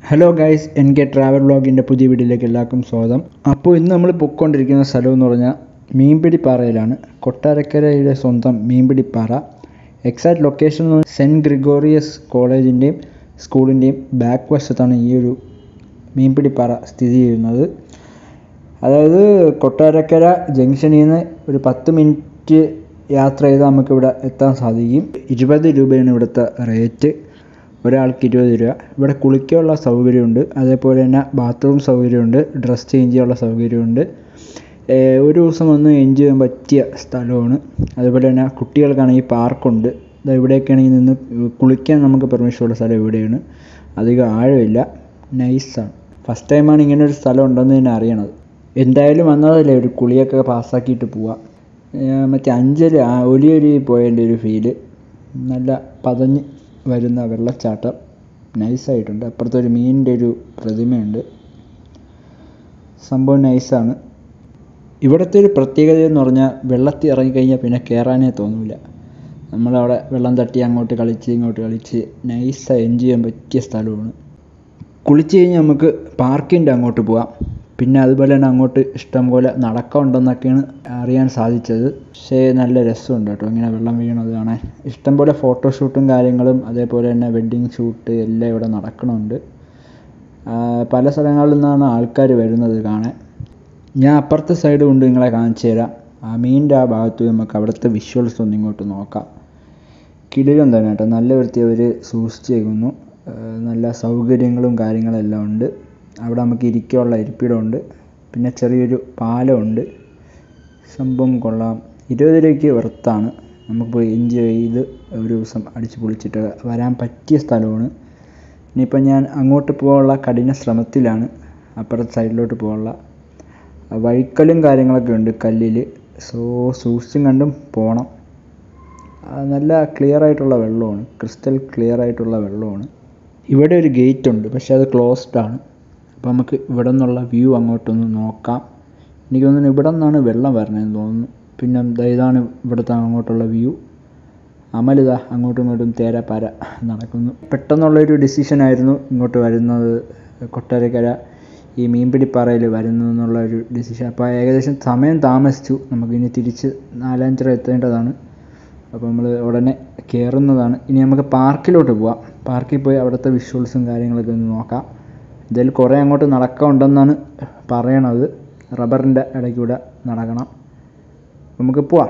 hello guys N K travel വ്ളോഗിൻ്റെ പുതിയ വീഡിയോയിലേക്ക് എല്ലാവർക്കും സ്വാഗതം അപ്പോൾ ഇന്ന് നമ്മൾ പൊയ്ക്കൊണ്ടിരിക്കുന്ന സ്ഥലം എന്ന് പറഞ്ഞാൽ മീൻപിടിപ്പാറയിലാണ് കൊട്ടാരക്കരയുടെ സ്വന്തം മീൻപിടിപ്പാറ എക്സാക്ട് ലൊക്കേഷൻ എന്ന് പറഞ്ഞാൽ സെൻറ്റ് ഗ്രിഗോറിയസ് കോളേജിൻ്റെയും സ്കൂളിൻ്റെയും ബാക്ക് വശത്താണ് ഈ ഒരു മീൻപിടിപ്പാറ സ്ഥിതി ചെയ്യുന്നത് അതായത് കൊട്ടാരക്കര ജംഗ്ഷനിൽ നിന്ന് ഒരു പത്ത് മിനിറ്റ് യാത്ര ചെയ്താൽ നമുക്കിവിടെ എത്താൻ സാധിക്കും ഇരുപത് രൂപയാണ് ഇവിടുത്തെ റേറ്റ് ഒരാൾക്ക് ഇരുപത് രൂപ ഇവിടെ കുളിക്കാനുള്ള സൗകര്യമുണ്ട് അതേപോലെ തന്നെ ബാത്റൂം സൗകര്യമുണ്ട് ഡ്രസ് ചേഞ്ച് ചെയ്യാനുള്ള സൗകര്യമുണ്ട് ഏർ ഒരു ദിവസം വന്ന് എൻജോയ് ചെയ്യാൻ പറ്റിയ സ്ഥലമാണ് അതുപോലെ തന്നെ കുട്ടികൾക്കാണെങ്കിൽ പാർക്കുണ്ട് ദാ ഇവിടെയൊക്കെയാണെങ്കിൽ നിന്ന് കുളിക്കാൻ നമുക്ക് പെർമിഷൻ ഉള്ള സ്ഥലം ഇവിടെയാണ് അധികം ആഴമില്ല നൈസാണ് ഫസ്റ്റ് ടൈമാണ് ഇങ്ങനെ ഒരു സ്ഥലം ഉണ്ടെന്ന് തന്നെ അറിയണത് എന്തായാലും വന്നതല്ലേ ഒരു കുളിയൊക്കെ പാസ്സാക്കിയിട്ട് പോവാം ഏർ മറ്റേ അഞ്ചല് ആ ഒലിയൊലി പോയതിൻ്റെ ഒരു ഫീല് നല്ല പതഞ്ഞ് വരുന്ന വെള്ളച്ചാട്ടം നൈസായിട്ടുണ്ട് അപ്പുറത്ത് ഒരു മീനിൻ്റെ ഒരു പ്രതിമയുണ്ട് സംഭവം നൈസാണ് ഇവിടുത്തെ ഒരു പ്രത്യേകത എന്ന് പറഞ്ഞാൽ വെള്ളത്തിൽ ഇറങ്ങിക്കഴിഞ്ഞാൽ പിന്നെ കയറാനേ തോന്നില്ല നമ്മളവിടെ വെള്ളം തട്ടി അങ്ങോട്ട് കളിച്ച് ഇങ്ങോട്ട് കളിച്ച് നൈസായി എൻജോയ് ചെയ്യാൻ പറ്റിയ സ്ഥലമാണ് കുളിച്ച് കഴിഞ്ഞ് നമുക്ക് പാർക്കിൻ്റെ അങ്ങോട്ട് പോവാം പിന്നെ അതുപോലെ തന്നെ അങ്ങോട്ട് ഇഷ്ടം പോലെ നടക്കമുണ്ടെന്നൊക്കെയാണ് അറിയാൻ സാധിച്ചത് പക്ഷേ നല്ല രസമുണ്ട് കേട്ടോ ഇങ്ങനെ വെള്ളം വീണത് കാണാൻ ഇഷ്ടം പോലെ ഫോട്ടോഷൂട്ടും കാര്യങ്ങളും അതേപോലെ തന്നെ വെഡ്ഡിങ് ഷൂട്ട് എല്ലാം ഇവിടെ നടക്കണുണ്ട് ആ, പല സ്ഥലങ്ങളിൽ നിന്നാണ് ആൾക്കാർ വരുന്നത് കാണാൻ ഞാൻ അപ്പുറത്തെ സൈഡ് കൊണ്ട് നിങ്ങളെ കാണിച്ചു തരാം ആ മീനിൻ്റെ ആ ഭാഗത്ത് പോയി നമുക്ക് അവിടുത്തെ വിഷ്വൽസ് ഒന്ന് ഇങ്ങോട്ട് നോക്കാം കിടിലം തന്നെ കേട്ടോ നല്ല വൃത്തി അവർ സൂക്ഷിച്ചേക്കുന്നു ഏർ നല്ല സൗകര്യങ്ങളും കാര്യങ്ങളും എല്ലാം ഉണ്ട് അവിടെ നമുക്ക് ഇരിക്കാനുള്ള ഇരിപ്പിടമുണ്ട് പിന്നെ ചെറിയൊരു പാലമുണ്ട് സംഭവം കൊള്ളാം ഇരുപത് രൂപയ്ക്ക് വർത്താണ് നമുക്ക് പോയി എൻജോയ് ചെയ്ത് ഒരു ദിവസം അടിച്ച് പൊളിച്ചിട്ട് വരാൻ പറ്റിയ സ്ഥലമാണ് ഇനിയിപ്പോൾ ഞാൻ അങ്ങോട്ട് പോകാനുള്ള കഠിന ശ്രമത്തിലാണ് അപ്പുറത്തെ സൈഡിലോട്ട് പോകാനുള്ള വഴിക്കലും കാര്യങ്ങളൊക്കെ ഉണ്ട് കല്ലിൽ സോ സൂക്ഷിച്ചും കണ്ടും പോകണം ആ, നല്ല ക്ലിയർ ആയിട്ടുള്ള വെള്ളമാണ് ക്രിസ്റ്റൽ ക്ലിയർ ആയിട്ടുള്ള വെള്ളമാണ് ഇവിടെ ഒരു ഗേറ്റ് ഉണ്ട് പക്ഷേ അത് ക്ലോസ്ഡ് ആണ് അപ്പോൾ നമുക്ക് ഇവിടെ നിന്നുള്ള വ്യൂ അങ്ങോട്ടൊന്ന് നോക്കാം എനിക്ക് തോന്നുന്നു ഇവിടെ നിന്നാണ് വെള്ളം വരണതെന്ന് തോന്നുന്നു പിന്നെ ദാ ഇതാണ് ഇവിടുത്തെ അങ്ങോട്ടുള്ള വ്യൂ അമലിതാ അങ്ങോട്ടും ഇങ്ങോട്ടും തേര പാര നടക്കുന്നു പെട്ടെന്നുള്ളൊരു ഡിസിഷൻ ആയിരുന്നു ഇങ്ങോട്ട് വരുന്നത് കൊട്ടാരക്കര ഈ മീൻപിടിപ്പാറയിൽ വരുന്നു എന്നുള്ള ഒരു ഡിസിഷൻ അപ്പോൾ ഏകദേശം സമയം താമസിച്ചു നമുക്കിനി തിരിച്ച് നാലഞ്ചര എത്തേണ്ടതാണ് അപ്പോൾ നമ്മൾ ഉടനെ കയറുന്നതാണ് ഇനി നമുക്ക് പാർക്കിലോട്ട് പോവാം പാർക്കിൽ പോയി അവിടുത്തെ വിഷ്വൽസും കാര്യങ്ങളൊക്കെ ഒന്ന് നോക്കാം ഇതിൽ കുറേ അങ്ങോട്ട് നടക്കമുണ്ടെന്നാണ് പറയണത് റബ്ബറിൻ്റെ ഇടയ്ക്കൂടെ നടക്കണം നമുക്ക് പോവാം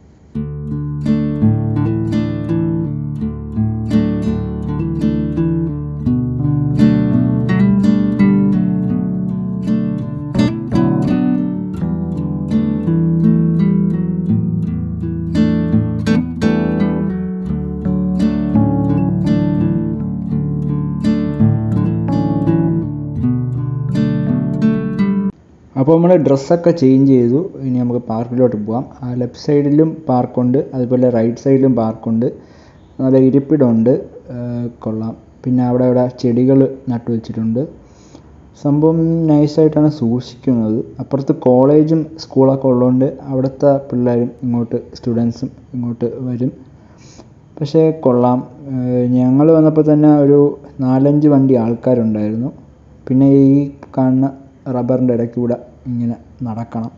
അപ്പോൾ നമ്മൾ ഡ്രസ്സൊക്കെ ചേഞ്ച് ചെയ്തു ഇനി നമുക്ക് പാർക്കിലോട്ട് പോകാം ആ ലെഫ്റ്റ് സൈഡിലും പാർക്കുണ്ട് അതുപോലെ റൈറ്റ് സൈഡിലും പാർക്കുണ്ട് നല്ല ഇരിപ്പിടമുണ്ട് ഏർ കൊള്ളാം പിന്നെ അവിടെ അവിടെ ചെടികൾ നട്ടു വെച്ചിട്ടുണ്ട് സംഭവം നൈസായിട്ടാണ് സൂക്ഷിക്കുന്നത് അപ്പുറത്ത് കോളേജും സ്കൂളൊക്കെ ഉള്ളതുകൊണ്ട് അവിടുത്തെ പിള്ളേരും ഇങ്ങോട്ട് സ്റ്റുഡൻസും ഇങ്ങോട്ട് വരും പക്ഷേ കൊള്ളാം ഞങ്ങൾ വന്നപ്പോൾ തന്നെ ഒരു നാലഞ്ച് വണ്ടി ആൾക്കാരുണ്ടായിരുന്നു പിന്നെ ഈ കാണുന്ന റബ്ബറിൻ്റെ ഇടയ്ക്കൂടെ ഇങ്ങനെ നടക്കണം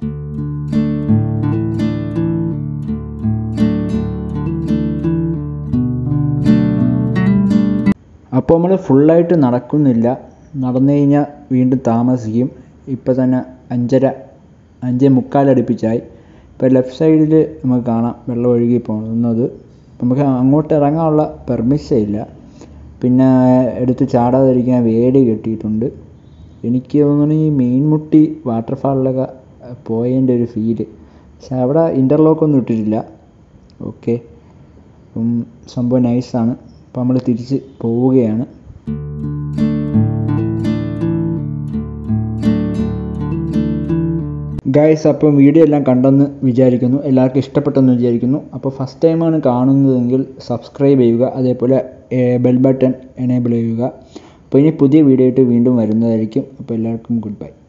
അപ്പോൾ നമ്മൾ ഫുള്ളായിട്ട് നടക്കുന്നില്ല നടന്നു കഴിഞ്ഞാൽ വീണ്ടും താമസിക്കും ഇപ്പം തന്നെ അഞ്ചര അഞ്ചേ മുക്കാലടുപ്പിച്ചായി ഇപ്പോൾ ലെഫ്റ്റ് സൈഡിൽ നമുക്ക് കാണാം വെള്ളം ഒഴുകി പോകുന്നത് നമുക്ക് അങ്ങോട്ട് ഇറങ്ങാനുള്ള പെർമിഷൻ ഇല്ല പിന്നെ എടുത്ത് ചാടാതിരിക്കാൻ വേലി കെട്ടിയിട്ടുണ്ട് എനിക്ക് തോന്നുന്നു ഈ മീൻമുട്ടി വാട്ടർഫാളിലൊക്കെ പോയതിൻ്റെ ഒരു ഫീല് പക്ഷെ അവിടെ ഇൻ്റർലോക്കൊന്നും ഇട്ടിട്ടില്ല ഓക്കെ അപ്പം സംഭവം നൈസാണ് അപ്പം നമ്മൾ തിരിച്ച് പോവുകയാണ് ഗൈസ് അപ്പം വീഡിയോ എല്ലാം കണ്ടെന്ന് വിചാരിക്കുന്നു എല്ലാവർക്കും ഇഷ്ടപ്പെട്ടെന്ന് വിചാരിക്കുന്നു അപ്പോൾ ഫസ്റ്റ് ടൈമാണ് കാണുന്നതെങ്കിൽ സബ്സ്ക്രൈബ് ചെയ്യുക അതേപോലെ ബെൽ ബട്ടൺ എനേബിൾ ചെയ്യുക അപ്പോൾ ഇനി പുതിയ വീഡിയോ ആയിട്ട് വീണ്ടും വരുന്നതായിരിക്കും അപ്പോൾ എല്ലാവർക്കും ഗുഡ് ബൈ